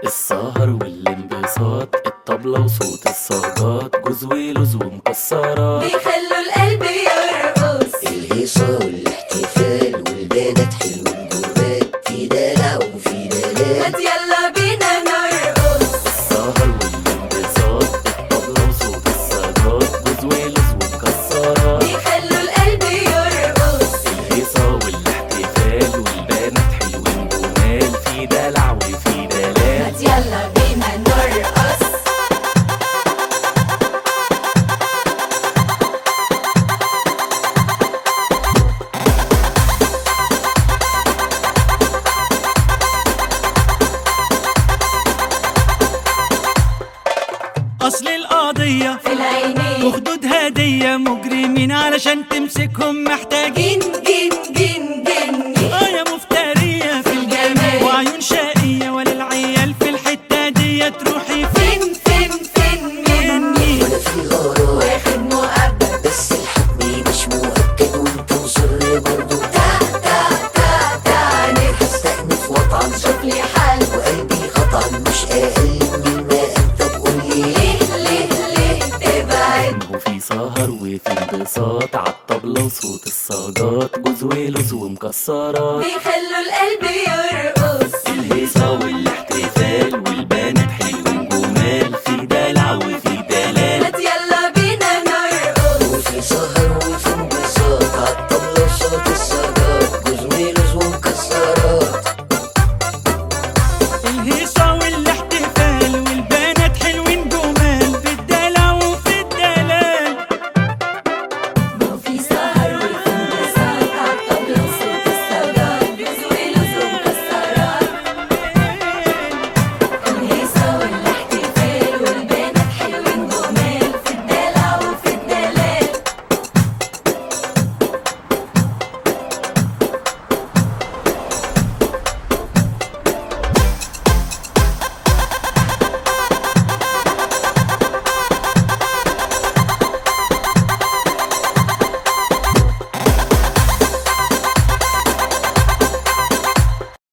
السهر والانبساط الطبلة وصوت الصاجات جوز ولوز ومكسرات بيخلوا القلب يرقص الهيصة والاحتفال والبنات حلوين جربات في دلع وفي دلال هات يلا بينا نرقص السهر والانبساط الطبلة وصوت الصاجات جوز ولوز ومكسرات بيخلوا القلب يرقص الهيصة والاحتفال والبنات حلوين جمال في دلع وفي دلال هات يلا بينا نرقص اصل القضية في العينين وخدود هدية مجرمين علشان تمسكهم محتاجين جن جن جن جن اه يا مفترية في الجمال. وعيون شقية وللعيال في الحتة دي تروحي فين فين فين فين مني ولا في غرام واخد مؤبد بس الحب مش مؤكد وانت مصر برضو تا تا تا تا نفس هستأنف واطعن شوف لي حل وقلبي قطعا مش أقل مما أنت تقول لي ليه ليه ليه تبعد ما هو في سهر وفي انبساط عالطبلة وصوت الصاجات جوز ولوز ومكسرات بيخلوا القلب يرقص الهيصة والاحتفال والبنات